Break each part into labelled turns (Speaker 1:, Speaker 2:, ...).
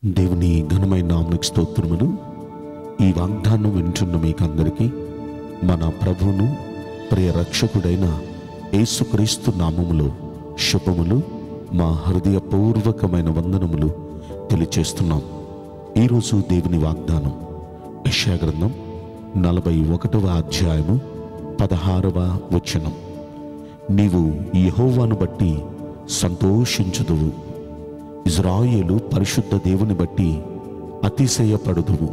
Speaker 1: దేవుని ఘనమైన నామనికి స్తోత్రములు ఈ వాగ్దానం వింటున్న మీకందరికీ మన ప్రభువును ప్రియ రక్షకుడైన యేసుక్రీస్తు నామములో శుభములు మా హృదయపూర్వకమైన వందనములు తెలియచేస్తున్నాం ఈరోజు దేవుని వాగ్దానం యెషయా గ్రంథం నలభై ఒకటవ అధ్యాయము పదహారవ వచనం నీవు యెహోవాను బట్టి సంతోషించుదువు ఇజ్రాయేలు పరిశుద్ధ దేవుని బట్టి అతిశయపడుదువు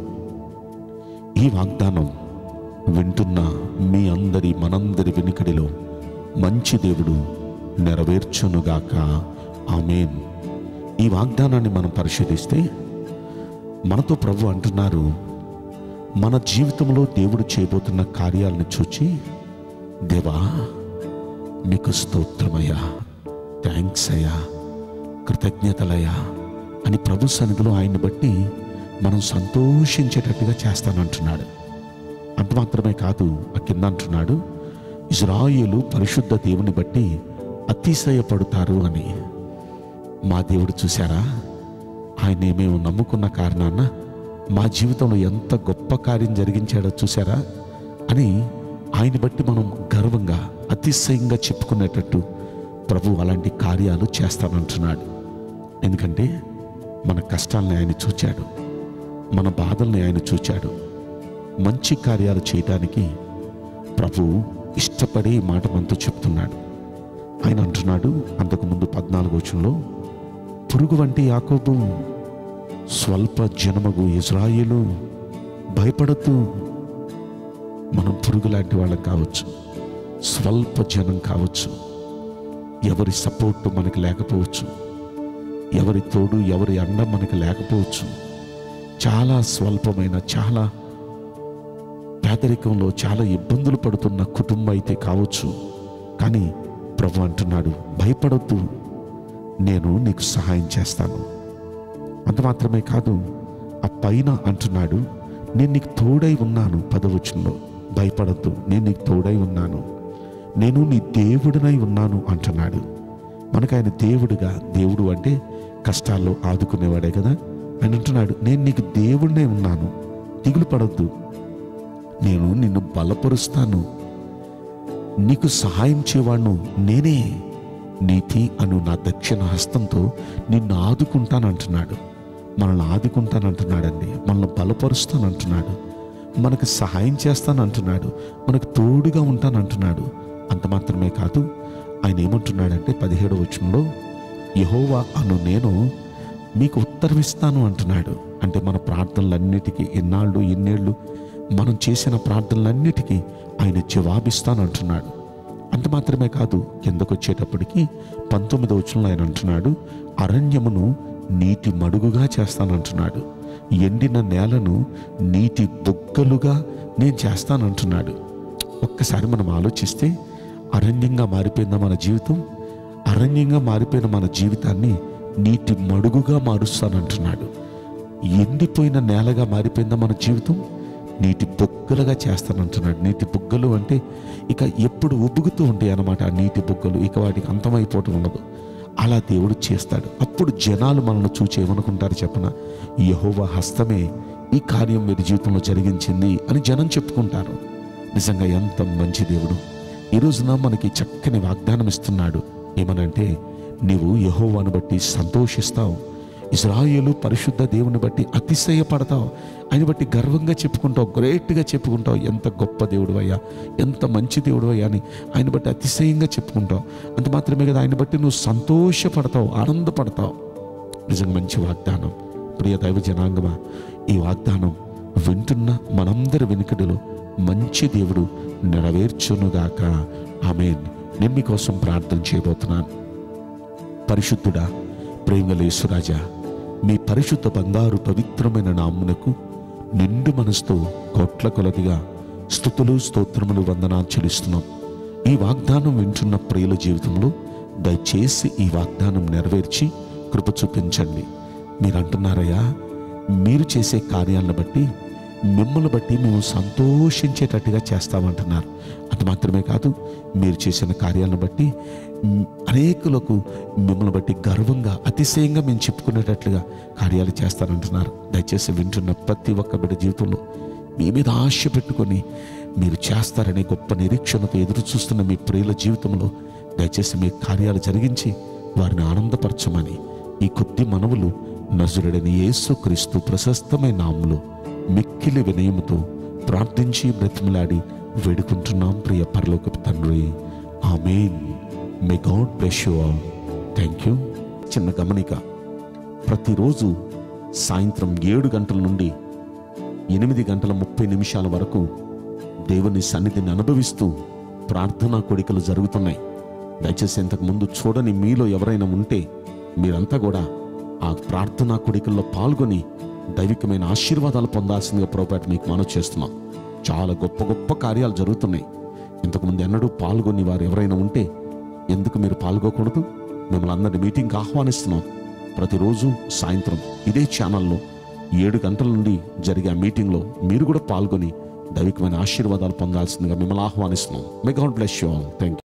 Speaker 1: ఈ వాగ్దానం వింటున్న మీ అందరి మనందరి వెనుకడిలో మంచి దేవుడు నెరవేర్చునుగాక ఆమెన్ ఈ వాగ్దానాన్ని మనం పరిశీలిస్తే మనతో ప్రభు అంటున్నారు మన జీవితంలో దేవుడు చేయబోతున్న కార్యాలను చూచి దేవా నీకు స్తోత్రమయ్యా థ్యాంక్స్ అయ్యా కృతజ్ఞతలయ్యా అని ప్రభు సన్నిధిలో ఆయన్ని బట్టి మనం సంతోషించేటట్టుగా చేస్తానంటున్నాడు అంత మాత్రమే కాదు ఆ కింద అంటున్నాడు ఇజ్రాయేలు పరిశుద్ధ దేవుని బట్టి అతిశయపడుతారు అని మా దేవుడు చూశారా ఆయన మేము నమ్ముకున్న కారణాన మా జీవితంలో ఎంత గొప్ప కార్యం జరిగించాడో చూశారా అని ఆయన బట్టి మనం గర్వంగా అతిశయంగా చెప్పుకునేటట్టు ప్రభు అలాంటి కార్యాలు చేస్తానంటున్నాడు ఎందుకంటే మన కష్టాలని ఆయన చూచాడు మన బాధల్ని ఆయన చూచాడు మంచి కార్యాలు చేయటానికి ప్రభు ఇష్టపడే ఈ మాట మనతో చెప్తున్నాడు ఆయన అంటున్నాడు అంతకుముందు పద్నాలుగు వచనంలో పురుగు వంటి యాకోబు స్వల్ప జనమగు ఇజ్రాయేలు భయపడద్దు మనం పురుగు లాంటి వాళ్ళం కావచ్చు స్వల్ప జనం కావచ్చు ఎవరి సపోర్ట్ మనకి లేకపోవచ్చు ఎవరి తోడు ఎవరి అండ మనకి లేకపోవచ్చు చాలా స్వల్పమైన చాలా పేదరికంలో చాలా ఇబ్బందులు పడుతున్న కుటుంబం అయితే కావచ్చు కానీ ప్రభు అంటున్నాడు భయపడొద్దు నేను నీకు సహాయం చేస్తాను అంత మాత్రమే కాదు ఆ పైన అంటున్నాడు నేను నీకు తోడై ఉన్నాను పదవచనంలో భయపడద్దు నేను నీకు తోడై ఉన్నాను నేను నీ దేవుడినై ఉన్నాను అంటున్నాడు మనకు ఆయన దేవుడుగా దేవుడు అంటే కష్టాల్లో ఆదుకునేవాడే కదా ఆయన అంటున్నాడు నేను నీకు దేవుడినే ఉన్నాను దిగులు పడద్దు నేను నిన్ను బలపరుస్తాను నీకు సహాయం చేయవాణ్ణు నేనే నీతి అను నా దక్షిణ హస్తంతో నిన్ను ఆదుకుంటానంటున్నాడు మనల్ని ఆదుకుంటానంటున్నాడండి మనల్ని బలపరుస్తానంటున్నాడు మనకు సహాయం చేస్తానంటున్నాడు మనకు తోడుగా ఉంటానంటున్నాడు అంత మాత్రమే కాదు ఆయన ఏమంటున్నాడంటే పదిహేడు వచనంలో యహోవా అను నేను మీకు ఉత్తరమిస్తాను అంటున్నాడు అంటే మన ప్రార్థనలన్నిటికీ ఎన్నాళ్ళు ఎన్నేళ్ళు మనం చేసిన ప్రార్థనలన్నిటికీ ఆయన జవాబిస్తానంటున్నాడు అంత మాత్రమే కాదు కిందకు వచ్చేటప్పటికి పంతొమ్మిదో వచనంలో ఆయన అంటున్నాడు అరణ్యమును నీటి మడుగుగా చేస్తానంటున్నాడు ఎండిన నేలను నీటి బొగ్గలుగా నేను చేస్తానంటున్నాడు ఒక్కసారి మనం ఆలోచిస్తే అరణ్యంగా మారిపోయిందా మన జీవితం అరణ్యంగా మారిపోయిన మన జీవితాన్ని నీటి మడుగుగా మారుస్తానంటున్నాడు ఎండిపోయిన నేలగా మారిపోయిందా మన జీవితం నీటి బొగ్గలుగా చేస్తానంటున్నాడు నీటి బొగ్గలు అంటే ఇక ఎప్పుడు ఉబ్బుగుతూ ఉంటాయి అన్నమాట ఆ నీటి బొగ్గలు ఇక వాటికి అంతమైపోవటం ఉండదు అలా దేవుడు చేస్తాడు అప్పుడు జనాలు మనల్ని చూచి ఏమనుకుంటారు చెప్పన యహోవా హస్తమే ఈ కార్యం వీరి జీవితంలో జరిగించింది అని జనం చెప్పుకుంటారు నిజంగా ఎంత మంచి దేవుడు ఈ రోజున మనకి చక్కని వాగ్దానం ఇస్తున్నాడు ఏమనంటే నీవు యహోవాను బట్టి సంతోషిస్తావు ఇజ్రాయేలు పరిశుద్ధ దేవుని బట్టి అతిశయపడతావు ఆయన బట్టి గర్వంగా చెప్పుకుంటావు గ్రేట్గా చెప్పుకుంటావు ఎంత గొప్ప దేవుడు అయ్యా ఎంత మంచి దేవుడు అయ్యా అని ఆయన బట్టి అతిశయంగా చెప్పుకుంటావు అంత మాత్రమే కదా ఆయన బట్టి నువ్వు సంతోషపడతావు ఆనందపడతావు నిజంగా మంచి వాగ్దానం ప్రియ దైవ జనాంగమా ఈ వాగ్దానం వింటున్న మనందరి వెనుకడిలో మంచి దేవుడు నెరవేర్చునుగాక ఆమెన్ నేను మీకోసం ప్రార్థన చేయబోతున్నాను పరిశుద్ధుడా ప్రేమలేసురాజా మీ పరిశుద్ధ బంగారు పవిత్రమైన నామునకు నిండు మనసుతో కోట్ల కొలదిగా స్థుతులు స్తోత్రములు వందనాలు చెల్లిస్తున్నాం ఈ వాగ్దానం వింటున్న ప్రియుల జీవితంలో దయచేసి ఈ వాగ్దానం నెరవేర్చి కృప చూపించండి మీరు అంటున్నారయ్యా మీరు చేసే కార్యాలను బట్టి మిమ్మల్ని బట్టి మేము సంతోషించేటట్టుగా చేస్తామంటున్నారు అది మాత్రమే కాదు మీరు చేసిన కార్యాలను బట్టి మ్, అనేకులకు మిమ్మల్ని బట్టి గర్వంగా అతిశయంగా మేము చెప్పుకునేటట్లుగా కార్యాలు చేస్తానంటున్నారు దయచేసి వింటున్న ప్రతి ఒక్క బిడ్డ జీవితంలో మీ మీద ఆశ పెట్టుకొని మీరు చేస్తారనే గొప్ప నిరీక్షణతో ఎదురు చూస్తున్న మీ ప్రియుల జీవితంలో దయచేసి మీ కార్యాలు జరిగించి వారిని ఆనందపరచమని ఈ కొద్ది మనవులు నజరుడని యేసుక్రీస్తు ప్రశస్తమైన నామములో మిక్కిలి వినయముతో ప్రార్థించి బ్రతిమలాడి వేడుకుంటున్నాం ప్రియ పరలోకపు తండ్రి amen may God bless you all thank you చిన్న గమనిక ప్రతిరోజు సాయంత్రం ఏడు గంటల నుండి ఎనిమిది గంటల ముప్పై నిమిషాల వరకు దేవుని సన్నిధిని అనుభవిస్తూ ప్రార్థనా కోడికలు జరుగుతున్నాయి దయచేసి ఇంతకు ముందు చూడని మీలో ఎవరైనా ఉంటే మీరంతా కూడా ఆ ప్రార్థనా కోడికల్లో పాల్గొని దైవికమైన ఆశీర్వాదాలు పొందాల్సిందిగా ప్రోపేట మీకు మనవి చేస్తున్నాం చాలా గొప్ప గొప్ప కార్యాలు జరుగుతున్నాయి ఇంతకుముందు ఎన్నడూ పాల్గొని వారు ఎవరైనా ఉంటే ఎందుకు మీరు పాల్గొకూడదు మిమ్మల్ని అందరి మీటింగ్కి ఆహ్వానిస్తున్నాం ప్రతిరోజు సాయంత్రం ఇదే ఛానల్లో ఏడు గంటల నుండి జరిగే ఆ మీటింగ్లో మీరు కూడా పాల్గొని దైవికమైన ఆశీర్వాదాలు పొందాల్సిందిగా మిమ్మల్ని ఆహ్వానిస్తున్నాం may God bless you all thank